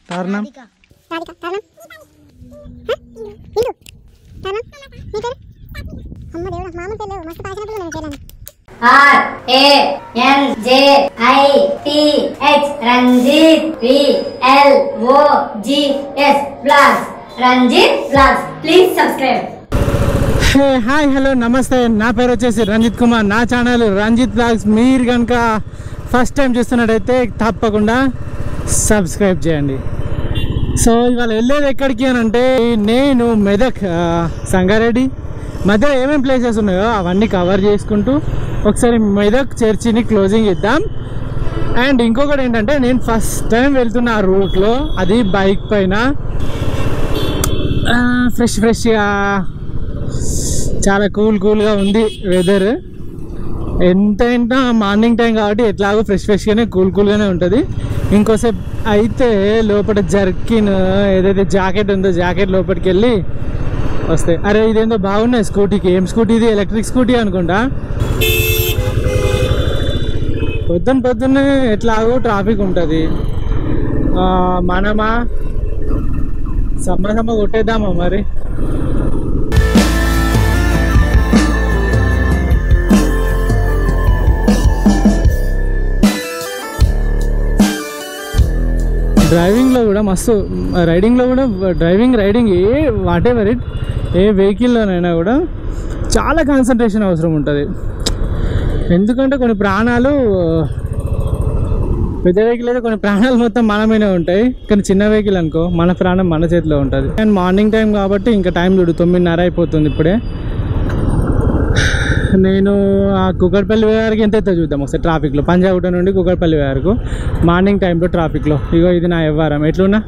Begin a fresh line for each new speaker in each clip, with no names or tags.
కారణం
రాధిక కారణం హ? ఇందు కారణం నీ పేరు అమ్మ దేవుడా మామ పేరు మస్తు పాసినప్పుడు నేను పేరు
R A N J I T H Ranjit V L O G S Vlogs Ranjit Vlogs please subscribe
hey hi hello నమస్తే నా పేరు వచ్చేసి రంజిత్ కుమార్ నా ఛానల్ రంజిత్ బ్లాగ్స్ మీరు కనుక ఫస్ట్ టైం చూస్తున్నట్టయితే తప్పకుండా సబ్స్క్రైబ్ చేయండి సో ఇవాళ వెళ్ళేది ఎక్కడికి అని అంటే నేను మెదక్ ఆ, సంగారెడ్డి మధ్యలో ఏమేమి ప్లేసెస్ ఉన్నాయో అవన్నీ కవర్ చేసుకుంటూ ఒకసారి మెదక్ చర్చిని క్లోజింగ్ ఇద్దాం అండ్ ఇంకొకటి ఏంటంటే నేను ఫస్ట్ టైం వెళ్తున్న ఆ రూట్లో అది బైక్ పైన ఫ్రెష్ ఫ్రెష్గా చాలా కూల్ కూల్గా ఉంది వెదర్ ఎంతైనా మార్నింగ్ టైం కాబట్టి ఎట్లాగో ఫ్రెష్ ఫ్రెష్గానే కూల్ కూల్గానే ఉంటుంది ఇంకోసేపు అయితే లోపల జర్కిన్ ఏదైతే జాకెట్ ఉందో జాకెట్ లోపలికి వెళ్ళి వస్తాయి అరే ఇదేందో బాగున్నాయి స్కూటీకి ఏం స్కూటీ ఇది ఎలక్ట్రిక్ స్కూటీ అనుకుంటా పొద్దున్న పొద్దున్నే ఎట్లాగో ట్రాఫిక్ ఉంటుంది మనమా సమ్మ సమ్మ కొట్టేద్దామా మరి డ్రైవింగ్లో కూడా మస్తు రైడింగ్లో కూడా driving riding a whatever it a వెహికల్లోనైనా కూడా చాలా కాన్సన్ట్రేషన్ అవసరం ఉంటుంది ఎందుకంటే కొన్ని ప్రాణాలు పెద్ద వెహికల్ అయితే కొన్ని ప్రాణాలు మొత్తం మన మీదే ఉంటాయి కానీ చిన్న వెహికల్ అనుకో మన ప్రాణం మన చేతిలో ఉంటుంది అండ్ మార్నింగ్ టైం కాబట్టి ఇంకా టైం చూడు తొమ్మిదిన్నర అయిపోతుంది ఇప్పుడే నేను ఆ కుక్కడపల్లి వరకు ఎంత అవుతుందో చూద్దాం ఒకసారి ట్రాఫిక్లో పంజాగుట్ట నుండి కుక్కడపల్లి వరకు మార్నింగ్ టైంలో ట్రాఫిక్లో ఇగో ఇది నా వ్యవహారం ఎట్లున్నా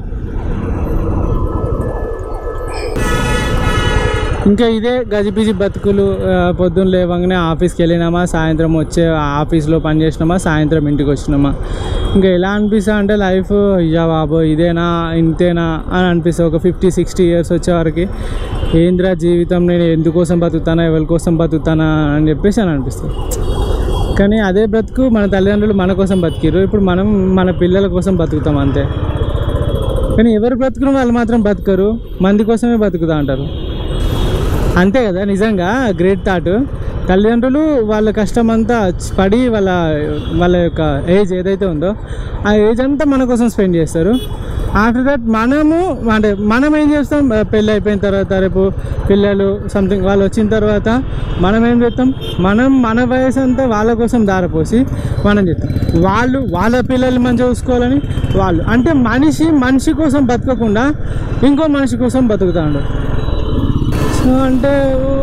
ఇంకా ఇదే గజిబిజి బతుకులు ఆ, పొద్దున్న లేవగానే ఆఫీస్కి వెళ్ళినామా సాయంత్రం వచ్చే ఆఫీస్లో పని చేసినామా సాయంత్రం ఇంటికి వచ్చినామా ఇంకా ఎలా అనిపిస్తా అంటే లైఫ్ అయ్యా బాబో ఇదేనా ఇంతేనా అని అనిపిస్తుంది ఒక ఫిఫ్టీ సిక్స్టీ ఇయర్స్ వచ్చేవరకు ఏంద్రా జీవితం నేను ఎందుకోసం బతుకుతానా ఎవరి కోసం బతుకుతానా అని చెప్పేసి అని అనిపిస్తుంది కానీ అదే బ్రతుకు మన తల్లిదండ్రులు మన కోసం బతికిరు ఇప్పుడు మనం మన పిల్లల కోసం బతుకుతాం అంతే కానీ ఎవరు బ్రతుకుని వాళ్ళు మాత్రం బతకరు మంది కోసమే బతుకుతా అంటారు అంతే కదా నిజంగా గ్రేట్ థాట్ తల్లిదండ్రులు వాళ్ళ కష్టం అంతా పడి వాళ్ళ వాళ్ళ యొక్క ఏజ్ ఏదైతే ఉందో ఆ ఏజ్ అంతా మన కోసం స్పెండ్ చేస్తారు ఆఫ్టర్ దట్ మనము అంటే మనం ఏం చేస్తాం ఆ, పెళ్ళి అయిపోయిన తర్వాత రేపు పిల్లలు సంథింగ్ వాళ్ళు వచ్చిన తర్వాత మనం ఏం చేస్తాం మనం మన వయసు అంతా వాళ్ళ కోసం దారపోసి మనం చేస్తాం వాళ్ళు వాళ్ళ పిల్లల్ని మంచిగా చూసుకోవాలని వాళ్ళు అంటే మనిషి మనిషి కోసం బతకకుండా ఇంకో మనిషి కోసం బతుకుతాడు సో అంటే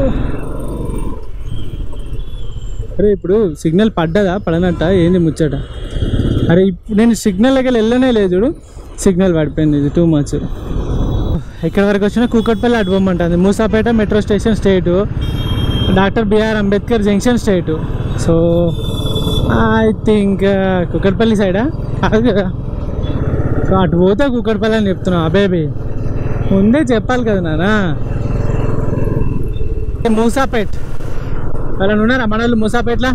అరే ఇప్పుడు సిగ్నల్ పడ్డదా పడనట్ట ఏంది ముచ్చట అరే ఇప్పుడు నేను సిగ్నల్ దగ్గర వెళ్ళనే లేదు చూడు సిగ్నల్ పడిపోయింది ఇది టూ మచ్ ఇక్కడ వరకు వచ్చిన కూకట్పల్లి అడ్బొమ్మంటుంది మూసాపేట మెట్రో స్టేషన్ స్టేటు డాక్టర్ బిఆర్ అంబేద్కర్ జంక్షన్ స్టేటు సో ఐ థింక్ కుక్కట్పల్లి సైడా కాదు కదా సో అటు పోతే కుక్కట్పల్లి అని చెప్తున్నా అబేబీ ముందే చెప్పాలి కదా నానా మూసాపేట్ వాళ్ళని ఉన్నారా మన వాళ్ళు మూసాపేట్లా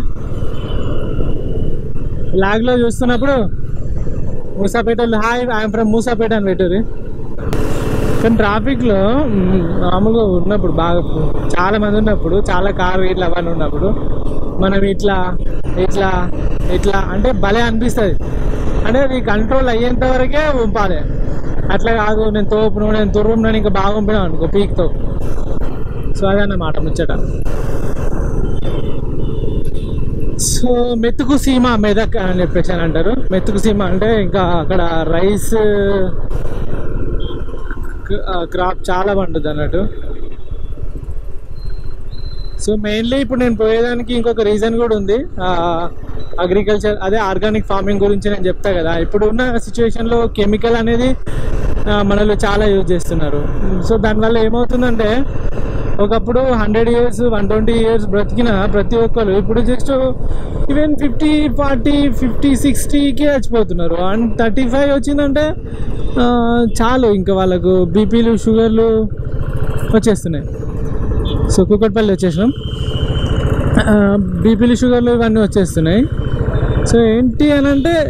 లాగ్లో చూస్తున్నప్పుడు మూసాపేట వాళ్ళు హాయ్ ఐఎమ్ ఫ్రమ్ మూసాపేట అని పెట్టారు కానీ ట్రాఫిక్లో మ్, మామూలుగా ఉన్నప్పుడు బాగా చాలా మంది ఉన్నప్పుడు చాలా కారు ఇట్లా అవన్నీ ఉన్నప్పుడు మనం ఇట్లా ఇట్లా ఇట్లా అంటే భలే అనిపిస్తుంది అంటే అది కంట్రోల్ అయ్యేంత వరకే పంపాలి అట్లా కాదు నేను తోపును నేను తుర్రం నేను ఇంకా బాగా పంపినా అనుకో పీక్తో సో అదన్నమాట ముచ్చట సో మెతుకు సీమ మెదక్ అని చెప్పేసి అని అంటారు మెతుకు సీమ అంటే ఇంకా అక్కడ రైస్ క్రాప్ చాలా పండుద్ది అన్నట్టు సో మెయిన్లీ ఇప్పుడు నేను పోయేదానికి ఇంకొక రీజన్ కూడా ఉంది అగ్రికల్చర్ అదే ఆర్గానిక్ ఫార్మింగ్ గురించి నేను చెప్తా కదా ఇప్పుడు ఉన్న సిచ్యువేషన్లో కెమికల్ అనేది ఆ, మనలో చాలా యూజ్ చేస్తున్నారు సో దానివల్ల ఏమవుతుందంటే ఒకప్పుడు hundred years one twenty years బ్రతికిన ప్రతి ఒక్కరు ఇప్పుడు just even fifty forty fifty సిక్స్టీకే చచ్చిపోతున్నారు అండ్ థర్టీ ఫైవ్ వచ్చిందంటే ఆ, చాలు ఇంకా వాళ్ళకు బీపీలు షుగర్లు వచ్చేస్తున్నాయి సో కుక్కట్పల్లి వచ్చేసినాం బీపీలు షుగర్లు ఇవన్నీ వచ్చేస్తున్నాయి సో ఏంటి అని అంటే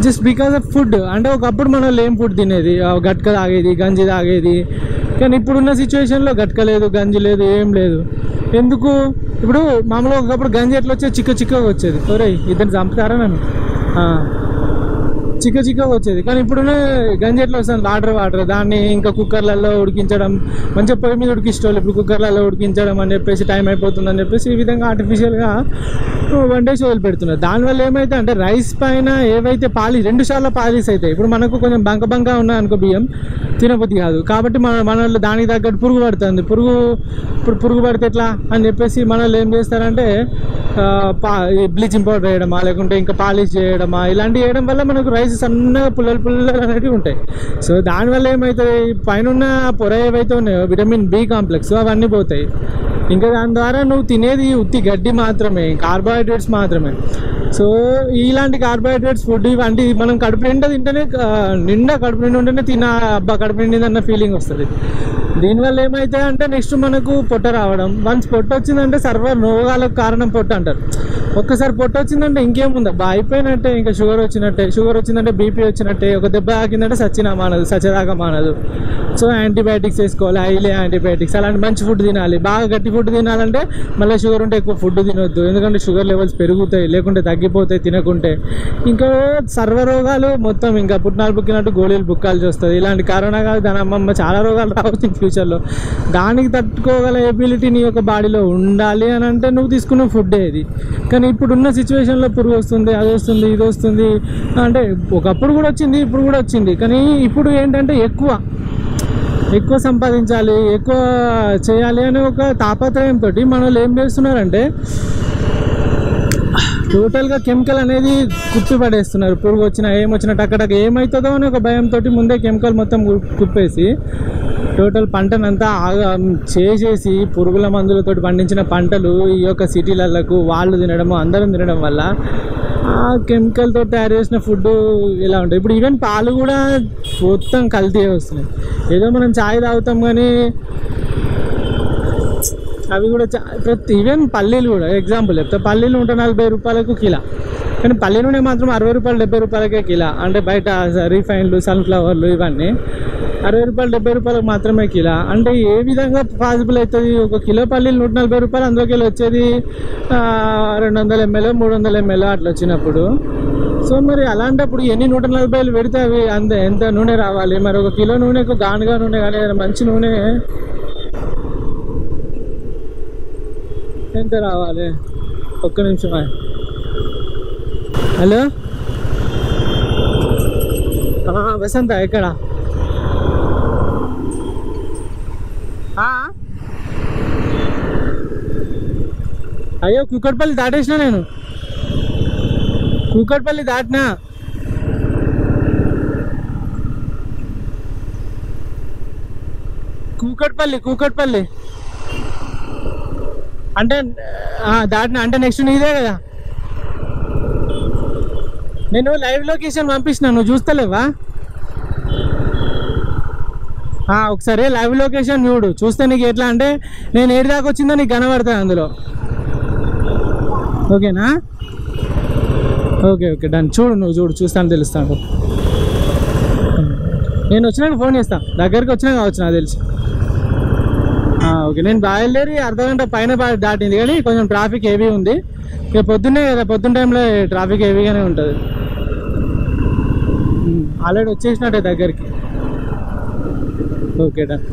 జస్ట్ బికాస్ ఆఫ్ ఫుడ్ అంటే ఒకప్పుడు మనం లేం ఫుడ్ తినేది ఆ గట్క తాగేది గంజి తాగేది కానీ ఇప్పుడున్న సిచ్యువేషన్లో గట్క లేదు గంజి లేదు ఏం లేదు ఎందుకు ఇప్పుడు మామూలుగా ఒకప్పుడు గంజి ఎట్లా వచ్చేది చిక్క చిక్కగా వచ్చేది ఒరే ఇద్దరు చంపుతారా నన్ను ఆ. చిక్క చిక్కగా వచ్చేది కానీ ఇప్పుడున్న గంజి ఎట్లా వస్తుంది వాటర్ వాటర్ దాన్ని ఇంకా కుక్కర్లలో ఉడికించడం మంచిగా పొయ్యి మీద ఉడికించేవాళ్ళు ఇప్పుడు కుక్కర్లలో ఉడికించడం అని చెప్పేసి టైం అయిపోతుందని చెప్పేసి ఈ విధంగా ఆర్టిఫిషియల్గా వన్ డేస్ వదిలి పెడుతున్నారు దానివల్ల ఏమైతే అంటే రైస్ పైన ఏవైతే పాలి రెండు సార్లు పాలిస్ అవుతాయి ఇప్పుడు మనకు కొంచెం బంక బంక ఉన్నాయి అనుకో బియ్యం తినబుద్ధి కాదు కాబట్టి మన మన దానికి తగ్గట్టు పురుగు పడుతుంది పురుగు ఇప్పుడు పురుగు పడితే ఎట్లా అని చెప్పేసి మన వాళ్ళు ఏం చేస్తారంటే ఆ, పా బ్లీచింగ్ పౌడర్ వేయడమా లేకుంటే ఇంకా పాలిష్ చేయడమా ఇలాంటివి చేయడం వల్ల మనకు రైస్ సన్నగా పుల్లలు పుల్లలు అనేవి ఉంటాయి సో దానివల్ల ఏమవుతుంది పైన ఉన్న పొర ఏవైతే ఉన్నాయో విటమిన్ బి కాంప్లెక్స్ అవన్నీ పోతాయి ఇంకా దాని ద్వారా నువ్వు తినేది ఉత్తి గడ్డి మాత్రమే కార్బోహైడ్రేట్స్ మాత్రమే సో ఇలాంటి కార్బోహైడ్రేట్స్ ఫుడ్ ఇవంటి మనం కడుపు నిండా తింటేనే ఆ, నిండా కడుపు నిండా ఉంటేనే తిన అబ్బా కడుపు నిండింది అన్న ఫీలింగ్ వస్తుంది దీనివల్ల ఏమైతే అంటే నెక్స్ట్ మనకు పొట్ట రావడం వన్స్ పొట్ట వచ్చిందంటే సర్వ రోగాలకు కారణం పొట్ట అంటారు ఒక్కసారి పొట్ట వచ్చిందంటే ఇంకేముంది అబ్బా అయిపోయినట్టే ఇంకా షుగర్ వచ్చినట్టే షుగర్ వచ్చిందంటే బీపీ వచ్చినట్టే ఒక దెబ్బ తాకిందంటే సచ్చినా మానదు సచ్చదాకా మానదు సో యాంటీబయాటిక్స్ వేసుకోవాలి హైలీ యాంటీబయాటిక్స్ అలాంటి మంచి ఫుడ్ తినాలి బాగా గట్టి ఫుడ్ తినాలంటే మళ్ళీ షుగర్ ఉంటే ఎక్కువ ఫుడ్ తినొద్దు ఎందుకంటే షుగర్ లెవెల్స్ పెరుగుతాయి లేకుంటే తగ్గిపోతాయి తినకుంటే ఇంకా సర్వరోగాలు మొత్తం ఇంకా పుట్టినాలు బుక్కినట్టు గోళీలు బుక్కాల్సి వస్తుంది ఇలాంటి కరోనా కాదు దాని అమ్మమ్మ చాలా రోగాలు రావచ్చు ఫ్యూచర్లో దానికి తట్టుకోగల ఎబిలిటీ నీ యొక్క బాడీలో ఉండాలి అని అంటే నువ్వు తీసుకున్న ఫుడ్ ఇది కానీ ఇప్పుడున్న సిచ్యువేషన్లో పురుగు వస్తుంది అది వస్తుంది ఇది వస్తుంది అంటే ఒకప్పుడు కూడా వచ్చింది ఇప్పుడు కూడా వచ్చింది కానీ ఇప్పుడు ఏంటంటే ఎక్కువ ఎక్కువ సంపాదించాలి ఎక్కువ చేయాలి అనే ఒక తాపత్రయంతో మన వాళ్ళు ఏం చేస్తున్నారంటే టోటల్గా కెమికల్ అనేది కుప్పి పడేస్తున్నారు పురుగు వచ్చినా ఏమొచ్చినా టక్కటక్క ఏమవుతుందో అని ఒక భయంతో ముందే కెమికల్ మొత్తం కు- కుప్పేసి టోటల్ పంటనంతా ఆగా చేసేసి పురుగుల మందులతో పండించిన పంటలు ఈ యొక్క సిటీలకు వాళ్ళు తినడము అందరం తినడం వల్ల ఆ కెమికల్తో తయారు చేసిన ఫుడ్ ఇలా ఉంటాయి ఇప్పుడు ఈవెన్ పాలు కూడా మొత్తం కల్తీ వస్తున్నాయి ఏదో మనం చాయ్ తాగుతాం కానీ అవి కూడా చా- ప్రతి ఈవెన్ పల్లీలు కూడా ఎగ్జాంపుల్ చెప్తా పల్లీలు నూట నలభై రూపాయలకు కిలో కానీ పల్లి నూనె మాత్రం అరవై రూపాయలు డెబ్బై రూపాయలకే కిలో అంటే బయట రిఫైన్లు సన్ఫ్లవర్లు ఇవన్నీ అరవై రూపాయలు డెబ్బై రూపాయలకు మాత్రమే కిలో అంటే ఏ విధంగా పాసిబుల్ అవుతుంది ఒక కిలో పల్లీలు నూట నలభై రూపాయలు అందులోకి వెళ్ళి వచ్చేది ఆ, రెండు వందల ఎంఎల్ మూడు వందల ఎంఎల్ అట్లా వచ్చినప్పుడు సో మరి అలాంటప్పుడు ఎన్ని నూట నలభైలు పెడితే అవి అంత ఎంత నూనె రావాలి మరి ఒక కిలో నూనెకు గానుగా నూనె కానీ ఏదైనా మంచి నూనె ఎంత రావాలి ఒక్క నిమిషం ఆగు. హలో ఆ, వసంత ఎక్కడ ఆ? అయ్యో కుక్కట్పల్లి దాటేసిన నేను కూకట్పల్లి దాటినా కూకట్పల్లి కూకట్పల్లి అంటే ఆ, దాటిన అంటే నెక్స్ట్ నీదే కదా నేను లైవ్ లొకేషన్ పంపించిన నువ్వు చూస్తలేవా ఆ, ఒకసారి లైవ్ లొకేషన్ చూడు చూస్తే నీకు ఎట్లా అంటే నేను ఏడు దాకా వచ్చిందో నీకు కనబడతాయి అందులో ఓకేనా ఓకే ఓకే డన్ చూడు నువ్వు చూడు చూస్తాను తెలుస్తాను నేను వచ్చినాక ఫోన్ చేస్తా దగ్గరికి వచ్చినాక కావచ్చు నాకు తెలుసు ఆ, ఓకే నేను బయలుదేరి అర్ధ గంట పైన బా- దాటింది కానీ కొంచెం ట్రాఫిక్ హెవీ ఉంది ఇక పొద్దున్నే కదా పొద్దున్న టైంలో ట్రాఫిక్ హెవీగానే ఉంటుంది ఆల్రెడీ వచ్చేసినట్టే దగ్గరికి ఓకే డన్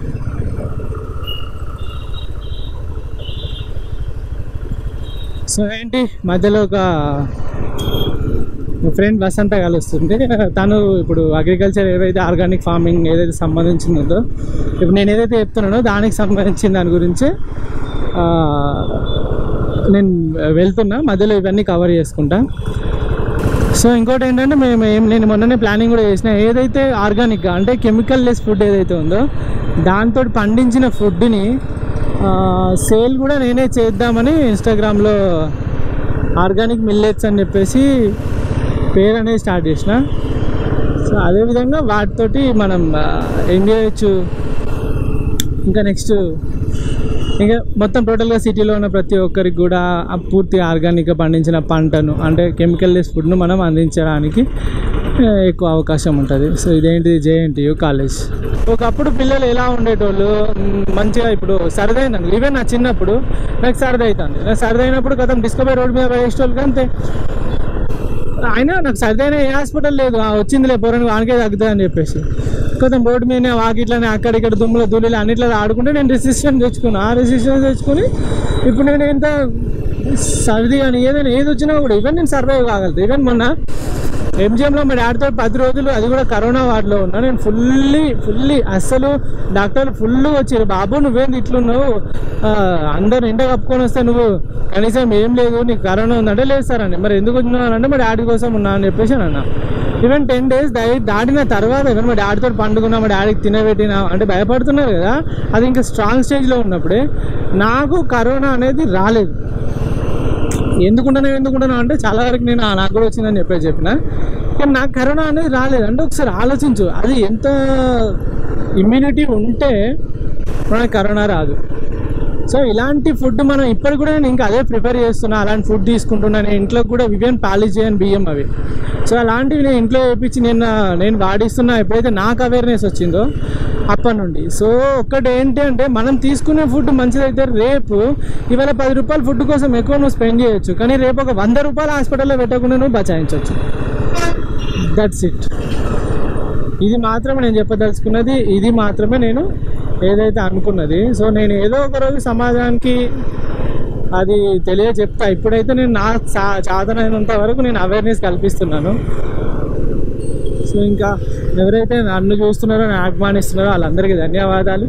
సో ఏంటి మధ్యలో ఒక ఫ్రెండ్ వసంత కలుస్తుంది తను ఇప్పుడు అగ్రికల్చర్ ఏదైతే ఆర్గానిక్ ఫార్మింగ్ ఏదైతే సంబంధించిందో ఇప్పుడు నేను ఏదైతే చెప్తున్నానో దానికి సంబంధించిన దాని గురించి ఆ, నేను వెళ్తున్నా మధ్యలో ఇవన్నీ కవర్ చేసుకుంటా సో ఇంకోటి ఏంటంటే మేము ఏం నేను మొన్ననే ప్లానింగ్ కూడా చేసిన ఏదైతే ఆర్గానిక్గా అంటే కెమికల్ లెస్ ఫుడ్ ఏదైతే ఉందో దాంతో పండించిన ఫుడ్ని సేల్ కూడా నేనే చేద్దామని ఇన్స్టాగ్రామ్లో ఆర్గానిక్ మిల్లెట్స్ అని చెప్పేసి పేరు అనేది స్టార్ట్ చేసిన సో అదేవిధంగా వాటితోటి మనం ఆ, ఏం చేయొచ్చు ఇంకా నెక్స్ట్ ఇంకా మొత్తం టోటల్గా సిటీలో ఉన్న ప్రతి ఒక్కరికి కూడా ఆ పూర్తి ఆర్గానిక్గా పండించిన పంటను అంటే కెమికల్ లెస్ ఫుడ్ను మనం అందించడానికి ఆ, ఎక్కువ అవకాశం ఉంటుంది సో ఇదేంటి జేఎన్టీయు కాలేజ్ ఒకప్పుడు పిల్లలు ఎలా ఉండేటోళ్ళు మ్, మంచిగా ఇప్పుడు సరదైన ఈవెన్ నా చిన్నప్పుడు నాకు సరదా అవుతుంది నాకు సరదా అయినప్పుడు కదా డిస్కవరీ రోడ్ మీద వేసేటోళ్ళకి అంతే అయినా నాకు సరిదైన ఏ హాస్పిటల్ లేదు ఆ, వచ్చిందిలే పోరాని వానికే తగ్గుతుంది అని చెప్పేసి కొంచెం రోడ్డు మీదనే వాకిట్లనే అక్కడ ఇక్కడ దుమ్ములు దుల్లులు అన్నిట్లో ఆడుకుంటే నేను రెసిస్టెన్స్ తెచ్చుకున్నా ఆ రెసిస్టెన్స్ తెచ్చుకొని ఇప్పుడు నేను ఎంత సర్ది కానీ ఏదైనా ఏది వచ్చినా కూడా ఈవెన్ నేను సర్వైవ్ కాగలుగుతా ఈవెన్ మొన్న ఎంజిఎంలో మా డాడీతో పది రోజులు అది కూడా కరోనా వార్డులో ఉన్నా నేను ఫుల్లీ ఫుల్లీ అస్సలు డాక్టర్లు ఫుల్గా వచ్చారు బాబు నువ్వేంది ఇట్లున్నావు ఆ, అందరు ఎండ కప్పుకొని వస్తే నువ్వు కనీసం ఏం లేదు నీకు కరోనా ఉందంటే లేదు సార్ అండి మరి ఎందుకు వచ్చినావు అంటే మా డాడీ కోసం ఉన్నా అని చెప్పేసి అని అన్న ఈవెన్ టెన్ డేస్ దాటిన తర్వాత ఈవెన్ మా డాడీతో పండుకున్నా మా డాడీకి తినబెట్టిన అంటే భయపడుతున్నారు కదా అది ఇంకా స్ట్రాంగ్ స్టేజ్లో ఉన్నప్పుడే నాకు కరోనా అనేది రాలేదు ఎందుకుంటాను ఎందుకుంటాను అంటే చాలా వరకు నేను "ఆ, నాకు కూడా వచ్చిందని చెప్పేసి చెప్పిన కానీ నాకు కరోనా అనేది రాలేదు అంటే ఒకసారి ఆలోచించు అది ఎంత ఇమ్యూనిటీ ఉంటే మనకు కరోనా రాదు సో ఇలాంటి ఫుడ్ మనం ఇప్పటికి కూడా నేను ఇంకా అదే ప్రిపేర్ చేస్తున్నా అలాంటి ఫుడ్ తీసుకుంటున్నా నేను ఇంట్లో కూడా వివియన్ పాలిజేయన్ బియ్యం అవి సో అలాంటివి నేను ఇంట్లో వేయించి నేను నేను వాడిస్తున్నా ఎప్పుడైతే నాకు అవేర్నెస్ వచ్చిందో అప్పటి నుండి సో ఒక్కటి ఏంటి అంటే మనం తీసుకునే ఫుడ్ మంచిదైతే రేపు ఇవాళ పది రూపాయల ఫుడ్ కోసం ఎక్కువ నువ్వు స్పెండ్ చేయొచ్చు కానీ రేపు ఒక వంద రూపాయల హాస్పిటల్లో పెట్టకుండా నువ్వు బచాయించవచ్చు దట్స్ ఇట్ ఇది మాత్రమే నేను చెప్పదలుచుకున్నది ఇది మాత్రమే నేను ఏదైతే అనుకున్నది సో నేను ఏదో ఒక రోజు సమాజానికి అది తెలియ చెప్తా ఇప్పుడైతే నేను నా చా చాతనైనంత వరకు నేను అవేర్నెస్ కల్పిస్తున్నాను సో ఇంకా ఎవరైతే నన్ను చూస్తున్నారో నన్ను అభిమానిస్తున్నారో వాళ్ళందరికీ ధన్యవాదాలు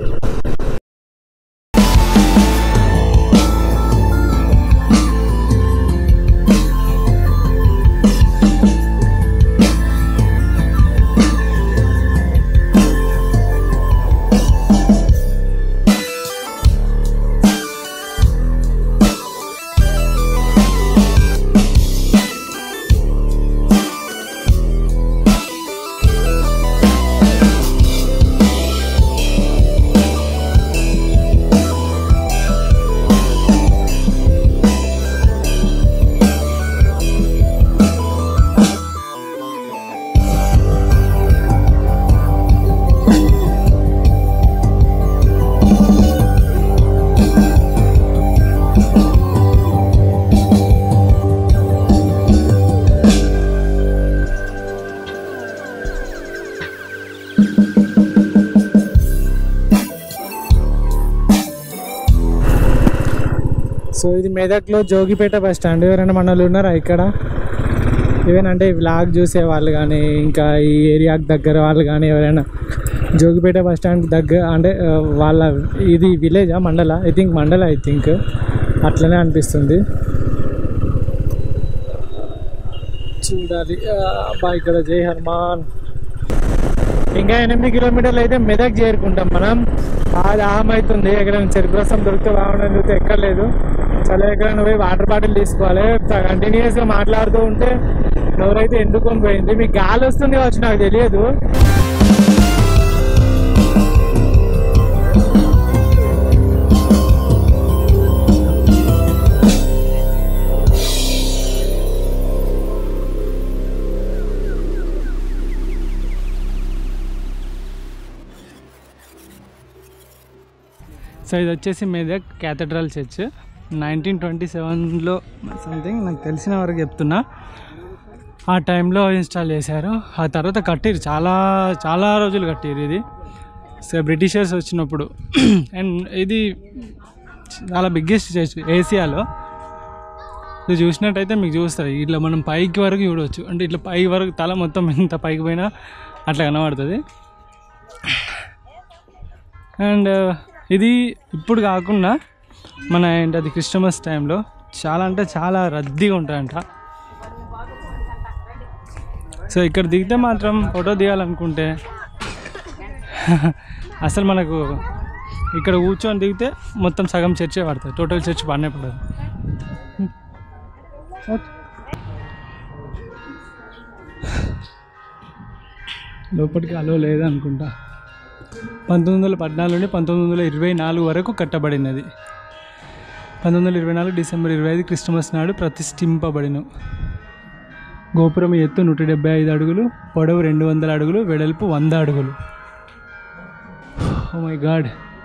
సో ఇది మెదక్లో జోగిపేట బస్ స్టాండ్ ఎవరైనా మన వాళ్ళు ఉన్నారా ఇక్కడ ఈవెన్ అంటే వ్లాగ్ చూసే వాళ్ళు కానీ ఇంకా ఈ ఏరియాకి దగ్గర వాళ్ళు కానీ ఎవరైనా జోగిపేట బస్ స్టాండ్ దగ్గర అంటే ఆ, వాళ్ళ ఇది విలేజా మండల ఐ థింక్ మండల ఐ థింక్ అట్లనే అనిపిస్తుంది చూడాలి ఆ, అబ్బా ఇక్కడ జై హనుమాన్ ఇంకా ఎనిమిది కిలోమీటర్లు అయితే మెదక్ చేరుకుంటాం మనం బాగా దాహం అవుతుంది ఎక్కడైనా చెరుకు రసం దొరికితే బాగుండని చూస్తే ఎక్కర్లేదు చాలా ఎక్కడైనా పోయి వాటర్ బాటిల్ తీసుకోవాలి కంటిన్యూస్గా మాట్లాడుతూ ఉంటే ఎవరైతే ఎండుకొని పోయింది మీకు గాలి వస్తుంది కావచ్చు నాకు తెలియదు సో ఇది వచ్చేసి Medak cathedral church nineteen twenty సెవెన్లో సంథింగ్ నాకు తెలిసిన వరకు చెప్తున్నా ఆ టైంలో ఇన్స్టాల్ చేశారు ఆ తర్వాత కట్టిరు చాలా చాలా రోజులు కట్టిరు ఇది సో బ్రిటిషర్స్ వచ్చినప్పుడు అండ్ ఇది చాలా బిగ్గెస్ట్ చర్చ్ ఏసియాలో ఇది చూసినట్టయితే మీకు చూస్తారు ఇట్లా మనం పైకి వరకు చూడవచ్చు అంటే ఇట్లా పై వరకు తల మొత్తం ఎంత పైకి పోయినా అట్లా కనబడుతుంది అండ్ ఇది ఇప్పుడు కాకుండా మన ఏంటది క్రిస్టమస్ టైంలో చాలా అంటే చాలా రద్దీగా ఉంటాయంట సో ఇక్కడ దిగితే మాత్రం ఫోటో దిగాలనుకుంటే అసలు మనకు ఇక్కడ కూర్చొని దిగితే మొత్తం సగం చర్చే పడుతుంది టోటల్ చర్చ్ పడనే పడదు లోపలికి అలో లేదనుకుంటా పంతొమ్మిది వందల పద్నాలుగు నుండి పంతొమ్మిది వందల ఇరవై నాలుగు వరకు కట్టబడినది పంతొమ్మిది వందల ఇరవై నాలుగు డిసెంబర్ ఇరవై ఐదు క్రిస్టమస్ నాడు ప్రతిష్ఠింపబడిన గోపురం ఎత్తు నూట డెబ్బై ఐదు అడుగులు పొడవు రెండు వందల అడుగులు వెడల్పు వంద అడుగులు ఓ మై గాడ్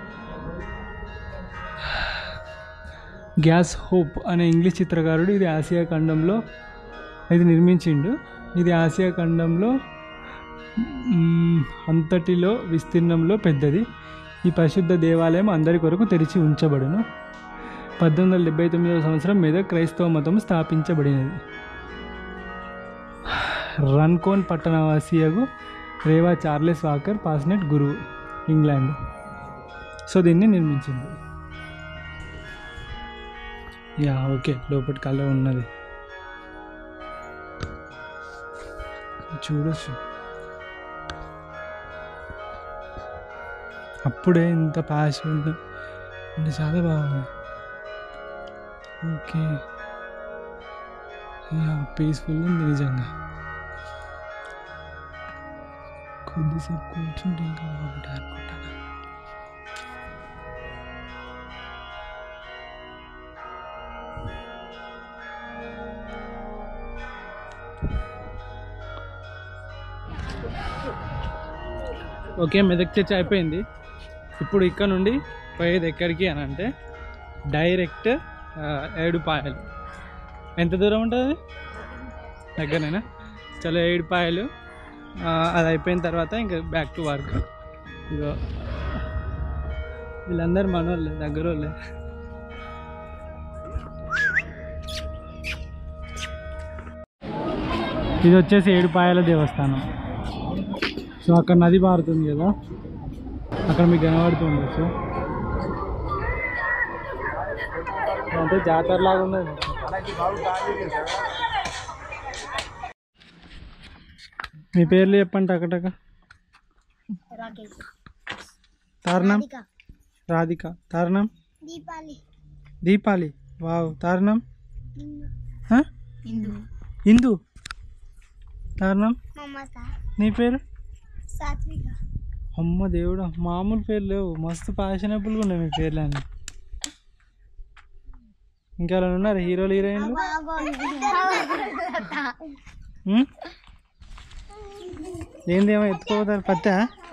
గ్యాస్ హోప్ అనే ఇంగ్లీష్ చిత్రకారుడు ఇది ఆసియా ఖండంలో ఇది నిర్మించిండు ఇది ఆసియా ఖండంలో మ్మ్, అంతటిలో విస్తీర్ణంలో పెద్దది ఈ పరిశుద్ధ దేవాలయం అందరి కొరకు తెరిచి ఉంచబడును పద్దెనిమిది వందల డెబ్బై తొమ్మిదవ సంవత్సరం మీద క్రైస్తవ మతం స్థాపించబడినది రన్కోన్ పట్టణవాసియగు రేవా చార్లెస్ వాకర్ పాస్నెట్ గురువు ఇంగ్లాండ్ సో దీన్ని నిర్మించింది యా ఓకే లోపటి కళ్ళ ఉన్నది చూడొచ్చు అప్పుడే ఇంత పాస్ ఉంది అంటే చాలా బాగుంది ఓకే యా పీస్ఫుల్ ఉంది నిజంగా కొద్దిసేపు కూర్చుంటే ఇంకా బాగుంటుంది అనుకుంటాను ఓకే మెదక్ చర్చ అయిపోయింది ఇప్పుడు ఇక్కడ నుండి పోయేది ఎక్కడికి అని అంటే డైరెక్ట్ ఆ, ఏడుపాయలు ఎంత దూరం ఉంటుంది దగ్గరనేనా చలో ఏడుపాయలు ఆ, అది అయిపోయిన తర్వాత ఇంకా బ్యాక్ టు వర్క్ ఇగో వీళ్ళందరూ మనోళ్ళే దగ్గర వాళ్ళే ఇది వచ్చేసి ఏడుపాయల దేవస్థానం సో అక్కడ నది పారుతుంది కదా అక్కడ మీకు కనబడుతుంది సో అంటే జాతర లాగా ఉన్నది మీ పేర్లు చెప్పండి టకటక
రాకేష్
తారణం రాధిక తారణం
దీపాలి
దీపాలి వావ్ తారణం హ?
హిందూ
ఇందు తారణం
మమత
నీ పేరు
సాత్విక
అమ్మ దేవుడా మామూలు పేర్లు లేవు మస్తు ఫ్యాషనబుల్గా ఉన్నాయి మీ పేర్లు అన్ని ఇంకా ఎవరైనా ఉన్నారు హీరోలు హీరోయిన్లు ఉం? ఏందేమో ఎత్తుకోపోతారు పత్తా